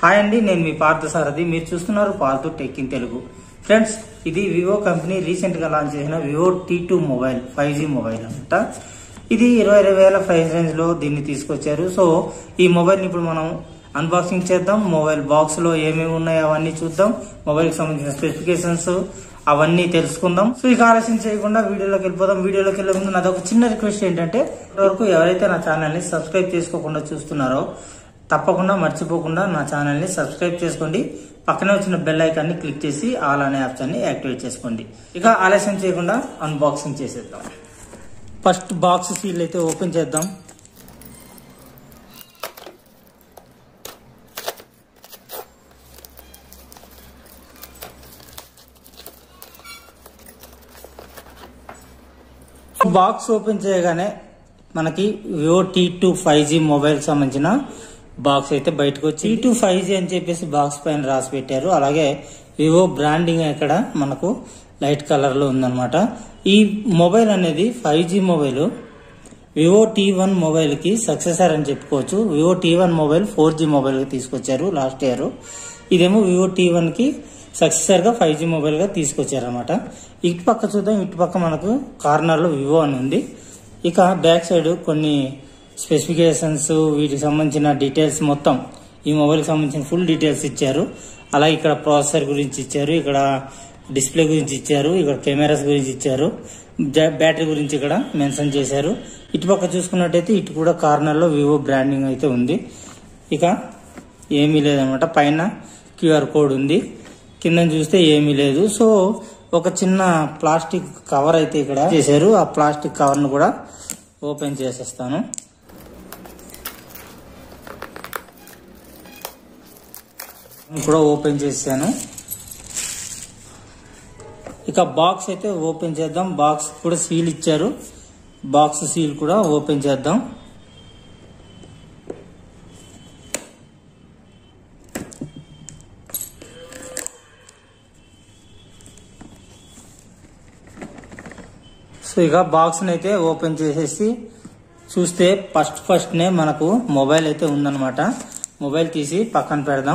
Hi అండి నేను మీ పార్థ సారథి మీరు చూస్తున్నారు Parthu tech in Telugu friends ఇది వివో కంపెనీ రీసెంట్ గా లాంచ్ చేసిన Vivo T two mobile five G mobile అనమాట ఇది ఇరవై ఇరవై వేల ప్రైస్ రేంజ్ లో దీన్ని తీసుకొచ్చారు సో ఈ మొబైల్ ని ఇప్పుడు మనం అన్బాక్సింగ్ చేద్దాం మొబైల్ బాక్స్ లో ఏమేమి ఉన్నాయో అవన్నీ చూద్దాం మొబైల్ కి సంబంధించిన స్పెసిఫికేషన్స్ అవన్నీ తెలుసుకుందాం సో ఇక ఆలస్యం చేయకుండా వీడియోలోకి వెళ్ళిపోదాం వీడియోలోకి వెళ్ళే ముందు నాది ఒక చిన్న రిక్వెస్ట్ ఏంటంటే ఇప్పటివరకు ఎవరైతే నా ఛానల్ ని సబ్స్క్రైబ్ చేసుకోకుండా చూస్తున్నారో తప్పకుండా మర్చిపోకుండా నా ఛానల్ ని సబ్స్క్రైబ్ చేసుకోండి పక్కనే వచ్చిన బెల్ ఐకాన్ ని క్లిక్ చేసి ఆల్ అనే ఆప్షన్ ని యాక్టివేట్ చేసుకోండి ఇక ఆలస్యం చేయకుండా అన్బాక్సింగ్ చేసేద్దాం ఫస్ట్ బాక్స్ సీల్ అయితే ఓపెన్ చేద్దాం బాక్స్ ఓపెన్ చేయగానే మనకి Vivo T two five G mobile సంబంధించిన బాక్స్ అయితే బయటకు వచ్చి టీ టూ ఫైవ్ జీ అని చెప్పేసి బాక్స్ పైన రాసి పెట్టారు అలాగే వివో బ్రాండింగ్ ఇక్కడ మనకు లైట్ కలర్ లో ఉందన్నమాట ఈ మొబైల్ అనేది five G mobile Vivo T one mobile కి సక్సెసర్ అని చెప్పుకోవచ్చు Vivo T one mobile four G mobile కి తీసుకొచ్చారు లాస్ట్ ఇయర్ ఇదేమో వివో టీ వన్ కి సక్సెసర్ గా ఫైవ్ జీ మొబైల్ గా తీసుకొచ్చారనమాట ఇటు పక్క చూద్దాం ఇటు పక్క మనకు కార్నర్ లో వివో అని ఉంది ఇక బ్యాక్ సైడ్ కొన్ని స్పెసిఫికేషన్స్ వీటికి సంబంధించిన డీటెయిల్స్ మొత్తం ఈ మొబైల్ కి సంబంధించిన ఫుల్ డీటెయిల్స్ ఇచ్చారు అలాగే ఇక్కడ ప్రాసెసర్ గురించి ఇచ్చారు ఇక్కడ డిస్ప్లే గురించి ఇచ్చారు ఇక్కడ కెమెరాస్ గురించి ఇచ్చారు జా- బ్యాటరీ గురించి ఇక్కడ మెన్షన్ చేశారు ఇటు పక్క చూసుకున్నట్టయితే ఇటు కూడా కార్నర్ లో వివో బ్రాండింగ్ అయితే ఉంది ఇక ఏమీ లేదనమాట పైన క్యూఆర్ కోడ్ ఉంది కింద చూస్తే ఏమీ లేదు సో ఒక చిన్న ప్లాస్టిక్ కవర్ అయితే ఇక్కడ చేశారు ఆ ప్లాస్టిక్ కవర్ ను కూడా ఓపెన్ చేసేస్తాను కూడా ఓపెన్ చేశాను ఇక బాక్స్ అయితే ఓపెన్ చేద్దాం బాక్స్ కూడా సీల్ ఇచ్చారు బాక్స్ సీల్ కూడా ఓపెన్ చేద్దాం సో ఇక బాక్స్ అయితే ఓపెన్ చేసేసి చూస్తే ఫస్ట్ ఫస్ట్ నే మనకు మొబైల్ అయితే ఉందన్నమాట మొబైల్ తీసి పక్కన పెడదాం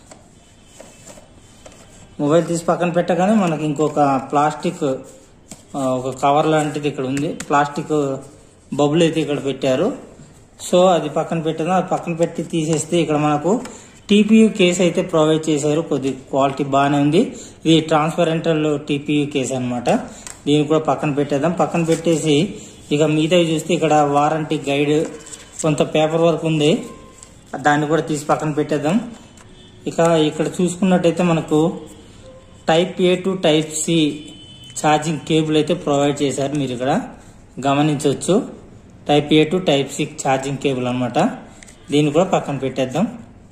మొబైల్ తీసి పక్కన పెట్టగానే మనకి ఇంకొక ప్లాస్టిక్ ఆ, ఒక కవర్ లాంటిది ఇక్కడ ఉంది ప్లాస్టిక్ బబుల్ అయితే ఇక్కడ పెట్టారు సో అది పక్కన పెట్టడం అది పక్కన పెట్టి తీసేస్తే ఇక్కడ మనకు టీపీయూ కేస్ అయితే ప్రొవైడ్ చేశారు కొద్ది క్వాలిటీ బాగానే ఉంది ఇది ట్రాన్స్పరెంటల్ టీపీయూ కేస్ అన్నమాట దీన్ని కూడా పక్కన పెట్టేద్దాం పక్కన పెట్టేసి ఇక మిగతావి చూస్తే ఇక్కడ వారంటీ గైడ్ కొంత పేపర్ వర్క్ ఉంది దాన్ని కూడా తీసి పక్కన పెట్టేద్దాం ఇక ఇక్కడ చూసుకున్నట్టయితే మనకు type A to type C charging cable అయితే ప్రొవైడ్ చేశారు మీరు ఇక్కడ గమనించవచ్చు type A to type C charging cable అనమాట దీన్ని కూడా పక్కన పెట్టేద్దాం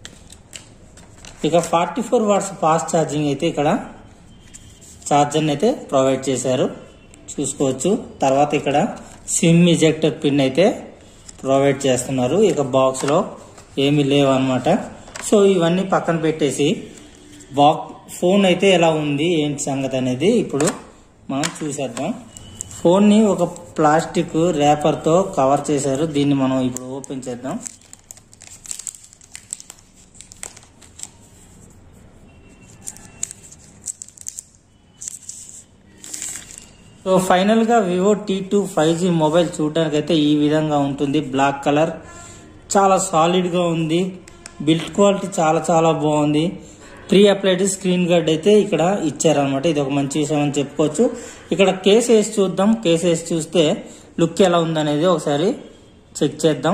ఇక forty four watts fast charging అయితే ఇక్కడ ఛార్జర్ అయితే ప్రొవైడ్ చేశారు చూసుకోవచ్చు తర్వాత ఇక్కడ సిమ్ ఇజెక్టర్ పిన్ అయితే ప్రొవైడ్ చేస్తున్నారు ఇక బాక్స్ లో ఏమీ లేవు అనమాట సో ఇవన్నీ పక్కన పెట్టేసి బాక్ ఫోన్ అయితే ఎలా ఉంది ఏంటి సంగతి అనేది ఇప్పుడు మనం చూసేద్దాం ఫోన్ ని ఒక ప్లాస్టిక్ ర్యాపర్ తో కవర్ చేశారు దీన్ని మనం ఇప్పుడు ఓపెన్ చేద్దాం సో ఫైనల్ గా Vivo T two five G mobile చూడడానికి అయితే ఈ విధంగా ఉంటుంది బ్లాక్ కలర్ చాలా సాలిడ్ గా ఉంది బిల్డ్ క్వాలిటీ చాలా చాలా బాగుంది ప్రీ అప్లైడ్ స్క్రీన్ గార్డ్ అయితే ఇక్కడ ఇచ్చారనమాట ఇది ఒక మంచి విషయం అని చెప్పుకోవచ్చు ఇక్కడ కేస్ వేసి చూద్దాం కేస్ వేసి చూస్తే లుక్ ఎలా ఉందనేది ఒకసారి చెక్ చేద్దాం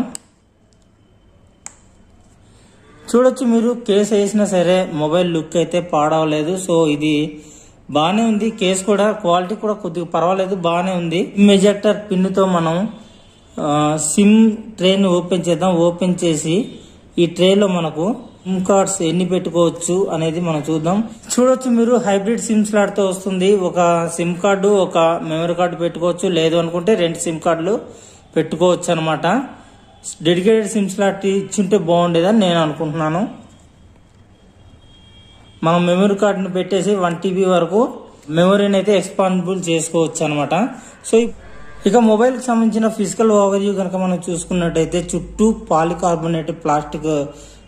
చూడొచ్చు మీరు కేస్ వేసినా సరే మొబైల్ లుక్ అయితే పాడవలేదు సో ఇది బాగానే ఉంది కేస్ కూడా క్వాలిటీ కూడా కొద్దిగా పర్వాలేదు బాగానే ఉంది మెజెక్టర్ పిన్ తో మనం ఆ, సిమ్ ట్రేని ఓపెన్ చేద్దాం ఓపెన్ చేసి ఈ ట్రేలో మనకు సిమ్ కార్డ్స్ ఎన్ని పెట్టుకోవచ్చు అనేది మనం చూద్దాం చూడొచ్చు మీరు హైబ్రిడ్ సిమ్ స్లాట్ తో వస్తుంది ఒక సిమ్ కార్డు ఒక మెమరీ కార్డు పెట్టుకోవచ్చు లేదు అనుకుంటే రెండు సిమ్ కార్డులు పెట్టుకోవచ్చు అనమాట డెడికేటెడ్ సిమ్ స్లాట్ ఇచ్చింటే బాగుండేదని నేను అనుకుంటున్నాను మనం మెమరీ కార్డును పెట్టేసి వన్ టీబీ వరకు మెమరీని అయితే ఎక్స్పాండబుల్ చేసుకోవచ్చు అనమాట సో ఇ- ఇక మొబైల్ కి సంబంధించిన ఫిజికల్ ఓవర్వ్యూ కనుక మనం చూసుకున్నట్టయితే చుట్టూ పాలికార్బోనేట్ ప్లాస్టిక్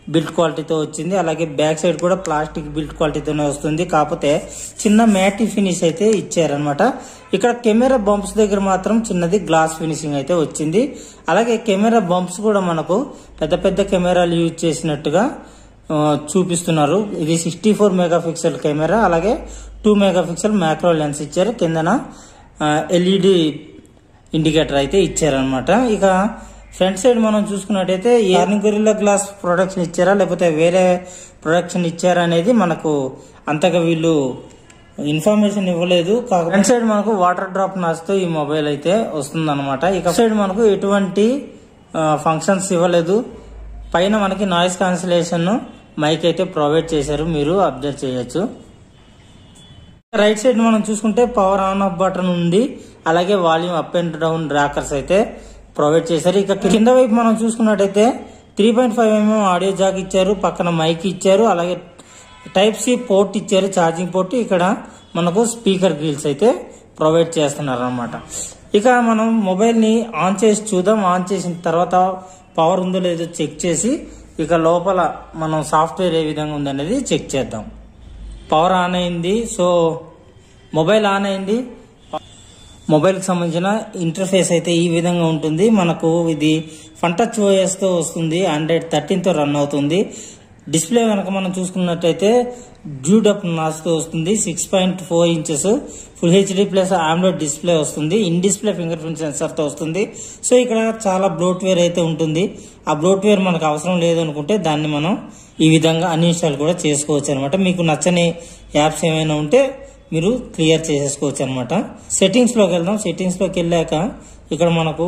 బిల్డ్ క్వాలిటీతో వచ్చింది అలాగే బ్యాక్ సైడ్ కూడా ప్లాస్టిక్ బిల్డ్ క్వాలిటీతోనే వస్తుంది కాకపోతే చిన్న మ్యాటి ఫినిష్ అయితే ఇచ్చారనమాట ఇక్కడ కెమెరా బంప్స్ దగ్గర మాత్రం చిన్నది గ్లాస్ ఫినిషింగ్ అయితే వచ్చింది అలాగే కెమెరా బంప్స్ కూడా మనకు పెద్ద పెద్ద కెమెరాలు యూజ్ చేసినట్టుగా ఆ, చూపిస్తున్నారు ఇది sixty four megapixel camera అలాగే two megapixel macro lens ఇచ్చారు కిందన ఎల్ఈడి ఇండికేటర్ అయితే ఇచ్చారనమాట ఇక ఫ్రంట్ సైడ్ మనం చూసుకున్నట్టయితే ఎర్నింగ్ గొరిల్లా గ్లాస్ ప్రొడక్షన్ ఇచ్చారా లేకపోతే వేరే ప్రొడక్షన్ ఇచ్చారా అనేది మనకు అంతగా వీళ్ళు ఇన్ఫర్మేషన్ ఇవ్వలేదు కాకపోతే ఫ్రంట్ సైడ్ మనకు వాటర్ డ్రాప్ నాచుతో ఈ మొబైల్ అయితే వస్తుందన్నమాట ఇక సైడ్ మనకు ఎటువంటి ఫంక్షన్స్ ఇవ్వలేదు పైన మనకి నాయిస్ కాన్సలేషన్ మైక్ అయితే ప్రొవైడ్ చేశారు మీరు అబ్జర్వ్ చేయొచ్చు రైట్ సైడ్ మనం చూసుకుంటే పవర్ ఆన్ ఆఫ్ బటన్ ఉంది అలాగే volume up and down rockers అయితే ప్రొవైడ్ చేశారు ఇక కింద వైపు మనం చూసుకున్నట్టయితే three point five mm audio jack ఇచ్చారు పక్కన మైక్ ఇచ్చారు అలాగే టైప్ సి పోర్ట్ ఇచ్చారు ఛార్జింగ్ పోర్ట్ ఇక్కడ మనకు స్పీకర్ గ్రిల్స్ అయితే ప్రొవైడ్ చేస్తున్నారు అనమాట ఇక మనం మొబైల్ ని ఆన్ చేసి చూద్దాం ఆన్ చేసిన తర్వాత పవర్ ఉందో లేదో చెక్ చేసి ఇక లోపల మనం సాఫ్ట్వేర్ ఏ విధంగా ఉందనేది చెక్ చేద్దాం పవర్ ఆన్ అయింది సో మొబైల్ ఆన్ అయింది మొబైల్ కి సంబంధించిన ఇంటర్ఫేస్ అయితే ఈ విధంగా ఉంటుంది మనకు ఇది ఫన్ టచ్ ఓఎస్ తో వస్తుంది ఆండ్రాయిడ్ థర్టీన్ తో రన్ అవుతుంది డిస్ప్లే కనుక మనం చూసుకున్నట్టయితే డ్యూడప్ నాస్తో వస్తుంది six point four inches full HD plus AMOLED display వస్తుంది in display fingerprint sensor తో వస్తుంది సో ఇక్కడ చాలా బ్లోట్వేర్ అయితే ఉంటుంది ఆ బ్లోట్వేర్ మనకు అవసరం లేదు అనుకుంటే దాన్ని మనం ఈ విధంగా అన్ఇన్స్టాల్ కూడా చేసుకోవచ్చు అనమాట మీకు నచ్చని యాప్స్ ఏమైనా ఉంటే మీరు క్లియర్ చేసేసుకోవచ్చు అనమాట సెట్టింగ్స్ లోకి వెళ్దాం సెట్టింగ్స్ లోకి వెళ్ళాక ఇక్కడ మనకు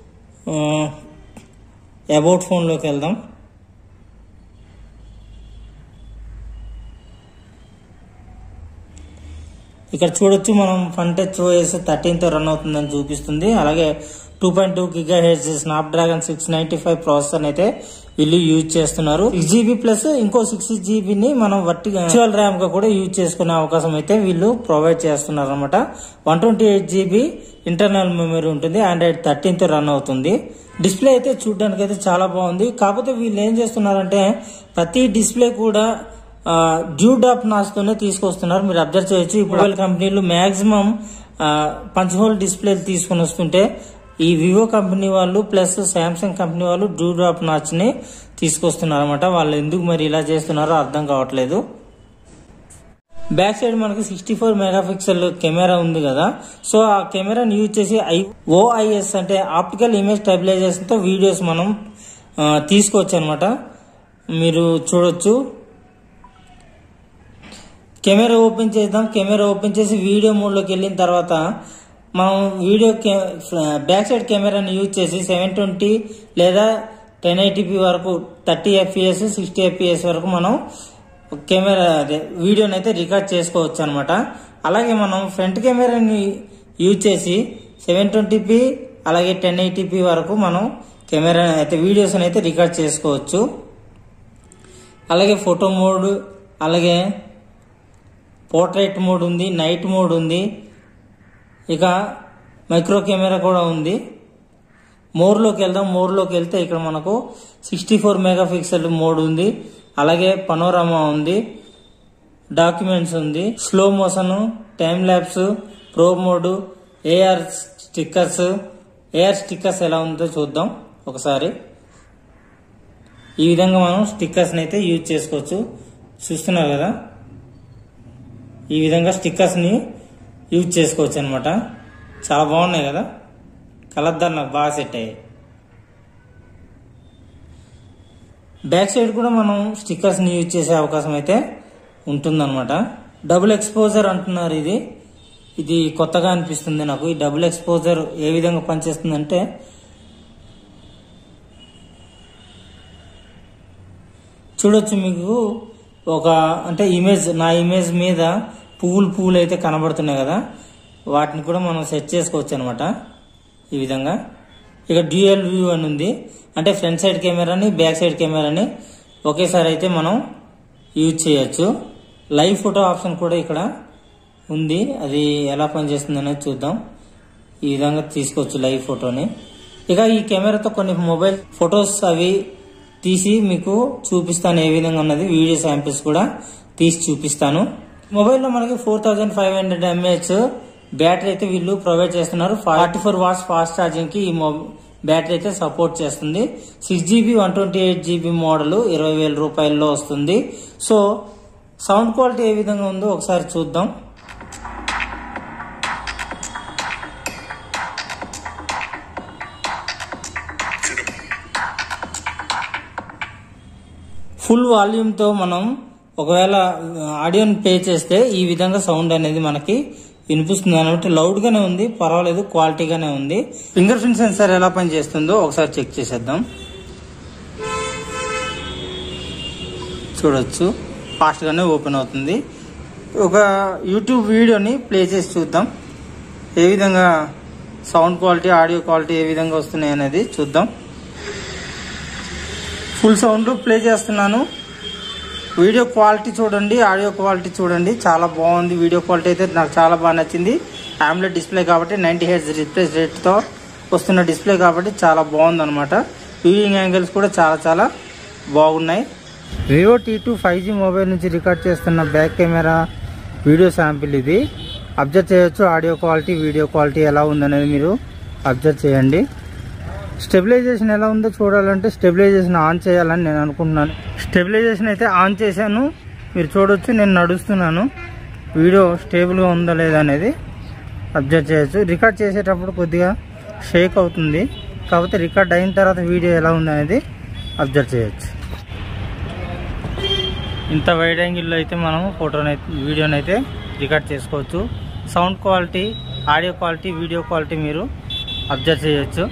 అబౌట్ ఫోన్ లోకి వెళ్దాం ఇక్కడ చూడొచ్చు మనం ఫన్ టచ్ ఓఎస్ థర్టీన్ తో రన్ అవుతుందని చూపిస్తుంది అలాగే two point two gigahertz Snapdragon six ninety five processor అయితే వీళ్ళు యూజ్ చేస్తున్నారు సిక్స్ జీబీ ప్లస్ ఇంకో సిక్స్ జీబీని మనం వట్టి వర్చువల్ ర్యామ్ గా కూడా యూజ్ చేసుకునే అవకాశం అయితే వీళ్ళు ప్రొవైడ్ చేస్తున్నారు అనమాట one twenty eight GB internal memory ఉంటుంది ఆండ్రాయిడ్ థర్టీన్ తో రన్ అవుతుంది డిస్ప్లే అయితే చూడడానికి అయితే చాలా బాగుంది కాకపోతే వీళ్ళు ఏం చేస్తున్నారంటే ప్రతి డిస్ప్లే కూడా డ్యూడాప్ నాస్తోనే తీసుకొస్తున్నారు మీరు అబ్జర్వ్ చేయొచ్చు ఇప్పుడు మొబైల్ కంపెనీలు మాక్సిమం పంచ్ హోల్ డిస్ప్లే తీసుకొని వస్తుంటే ఈ వివో కంపెనీ వాళ్ళు ప్లస్ శాంసంగ్ కంపెనీ వాళ్ళు డ్యూడాప్ నాచ్ ని తీసుకొస్తున్నారు అనమాట వాళ్ళు ఎందుకు మరి ఇలా చేస్తున్నారో అర్థం కావట్లేదు బ్యాక్ సైడ్ మనకి సిక్స్టీ ఫోర్ మెగాపిక్సెల్ కెమెరా ఉంది కదా సో ఆ కెమెరాని యూజ్ చేసి ఐ ఓఐఎస్ అంటే ఆప్టికల్ ఇమేజ్ స్టెబిలైజేషన్ తో వీడియోస్ మనం ఆ, తీసుకోవచ్చు అనమాట మీరు చూడొచ్చు కెమెరా ఓపెన్ చేద్దాం కెమెరా ఓపెన్ చేసి వీడియో మోడ్లోకి వెళ్ళిన తర్వాత మనం వీడియో బ్యాక్ సైడ్ కెమెరాని యూజ్ చేసి సెవెన్ ట్వంటీ లేదా టెన్ ఎయిటీపీ వరకు థర్టీ ఎఫ్పిఎస్ సిక్స్టీ ఎఫ్పిఎస్ వరకు మనం కెమెరా అదే వీడియోని అయితే రికార్డ్ చేసుకోవచ్చు అనమాట అలాగే మనం ఫ్రంట్ కెమెరాని యూజ్ చేసి సెవెన్ ట్వంటీపీ అలాగే టెన్ ఎయిటీపీ వరకు మనం కెమెరా అయితే వీడియోస్ అయితే రికార్డ్ చేసుకోవచ్చు అలాగే ఫోటో మోడ్ అలాగే పోర్ట్రేట్ మోడ్ ఉంది నైట్ మోడ్ ఉంది ఇక మైక్రో కెమెరా కూడా ఉంది మోర్లోకి వెళ్దాం మోర్లోకి వెళ్తే ఇక్కడ మనకు sixty four megapixel mode ఉంది అలాగే పనోరామా ఉంది డాక్యుమెంట్స్ ఉంది slow motion time lapse pro mode AR stickers AR stickers ఎలా ఉందో చూద్దాం ఒకసారి ఈ విధంగా మనం స్టిక్కర్స్ అయితే యూజ్ చేసుకోవచ్చు చూస్తున్నారు కదా ఈ విధంగా స్టిక్కర్స్ ని యూజ్ చేసుకోవచ్చు అనమాట చాలా బాగున్నాయి కదా కలర్దారు నాకు బాగా సెట్ అయ్యాయి బ్యాక్ సైడ్ కూడా మనం స్టిక్కర్స్ ని యూజ్ చేసే అవకాశం అయితే ఉంటుందన్నమాట డబుల్ ఎక్స్పోజర్ అంటున్నారు ఇది ఇది కొత్తగా అనిపిస్తుంది నాకు ఈ డబుల్ ఎక్స్పోజర్ ఏ విధంగా పనిచేస్తుందంటే చూడొచ్చు మీకు ఒక అంటే ఇమేజ్ నా ఇమేజ్ మీద పువ్వులు పువ్వులు అయితే కనబడుతున్నాయి కదా వాటిని కూడా మనం సెట్ చేసుకోవచ్చు అనమాట ఈ విధంగా ఇక డ్యూయల్ వ్యూ అని ఉంది అంటే ఫ్రంట్ సైడ్ కెమెరాని బ్యాక్ సైడ్ కెమెరాని ఒకేసారి అయితే మనం యూజ్ చేయొచ్చు లైవ్ ఫోటో ఆప్షన్ కూడా ఇక్కడ ఉంది అది ఎలా పనిచేస్తుంది అనేది చూద్దాం ఈ విధంగా తీసుకోవచ్చు లైవ్ ఫోటోని ఇక ఈ కెమెరాతో కొన్ని మొబైల్ ఫొటోస్ అవి తీసి మీకు చూపిస్తాను ఏ విధంగా ఉన్నది వీడియో శాంపిల్స్ కూడా తీసి చూపిస్తాను మొబైల్లో మనకి four thousand five hundred mAh battery అయితే వీళ్ళు ప్రొవైడ్ చేస్తున్నారు forty four watts fast charging కి ఈ మొబైల్ బ్యాటరీ అయితే సపోర్ట్ చేస్తుంది six GB one twenty eight GB model ఇరవై వేల రూపాయల్లో వస్తుంది సో సౌండ్ క్వాలిటీ ఏ విధంగా ఉందో ఒకసారి చూద్దాం ఫుల్ వాల్యూమ్తో మనం ఒకవేళ ఆడియోని ప్లే చేస్తే ఈ విధంగా సౌండ్ అనేది మనకి వినిపిస్తుంది అనమాట లౌడ్ గానే ఉంది పర్వాలేదు క్వాలిటీగానే ఉంది ఫింగర్ ప్రింట్ సెన్సార్ ఎలా పనిచేస్తుందో ఒకసారి చెక్ చేసేద్దాం చూడొచ్చు ఫాస్ట్ గానే ఓపెన్ అవుతుంది ఒక యూట్యూబ్ వీడియోని ప్లే చేసి చూద్దాం ఏ విధంగా సౌండ్ క్వాలిటీ ఆడియో క్వాలిటీ ఏ విధంగా వస్తున్నాయి అనేది చూద్దాం ఫుల్ సౌండ్ ప్లే చేస్తున్నాను వీడియో క్వాలిటీ చూడండి ఆడియో క్వాలిటీ చూడండి చాలా బాగుంది వీడియో క్వాలిటీ అయితే నాకు చాలా బాగా నచ్చింది ఆమ్లెట్ డిస్ప్లే కాబట్టి నైంటీ హెడ్స్ రిప్లేస్ రేట్తో వస్తున్న డిస్ప్లే కాబట్టి చాలా బాగుంది అనమాట వ్యూయింగ్ యాంగిల్స్ కూడా చాలా చాలా బాగున్నాయి Vivo T two five G mobile నుంచి రికార్డ్ చేస్తున్న బ్యాక్ కెమెరా వీడియో శాంపిల్ ఇది అబ్జర్వ్ చేయొచ్చు ఆడియో క్వాలిటీ వీడియో క్వాలిటీ ఎలా ఉందనేది మీరు అబ్జర్వ్ చేయండి స్టెబిలైజేషన్ ఎలా ఉందో చూడాలంటే స్టెబిలైజేషన్ ఆన్ చేయాలని నేను అనుకుంటున్నాను స్టెబిలైజేషన్ అయితే ఆన్ చేశాను మీరు చూడొచ్చు నేను నడుస్తున్నాను వీడియో స్టేబుల్గా ఉందా లేదా అనేది అబ్జర్వ్ చేయొచ్చు రికార్డ్ చేసేటప్పుడు కొద్దిగా షేక్ అవుతుంది కాకపోతే రికార్డ్ అయిన తర్వాత వీడియో ఎలా ఉందనేది అబ్జర్వ్ చేయొచ్చు ఇంత వైడ్ యాంగిల్లో అయితే మనం ఫోటోనైతే వీడియోనైతే రికార్డ్ చేసుకోవచ్చు sound quality audio quality video quality మీరు అబ్జర్వ్ చేయొచ్చు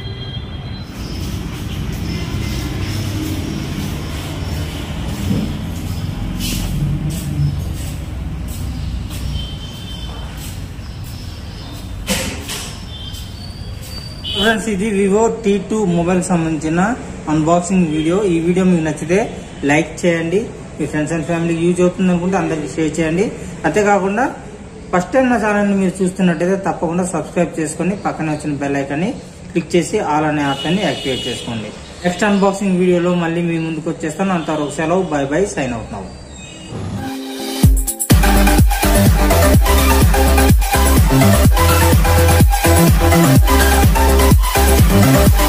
ఫ్రెండ్స్ ఇది వివో టీ టూ మొబైల్ సంబంధించిన అన్బాక్సింగ్ వీడియో ఈ వీడియో మీకు నచ్చితే లైక్ చేయండి మీ ఫ్రెండ్స్ అండ్ ఫ్యామిలీకి యూజ్ అవుతుంది అనుకుంటే అందరికి షేర్ చేయండి అంతేకాకుండా ఫస్ట్ టైం నా ఛానల్ని మీరు చూస్తున్నట్టయితే తప్పకుండా సబ్స్క్రైబ్ చేసుకొని పక్కన వచ్చిన బెల్ ఐకాన్ని క్లిక్ చేసి ఆల్ అనే ఆప్షన్ని యాక్టివేట్ చేసుకోండి నెక్స్ట్ అన్బాక్సింగ్ వీడియోలో మళ్ళీ మీ ముందుకు వచ్చేస్తాను అంతవరకు సెలవు బై బై సైన్ అవుతున్నాము Thank you.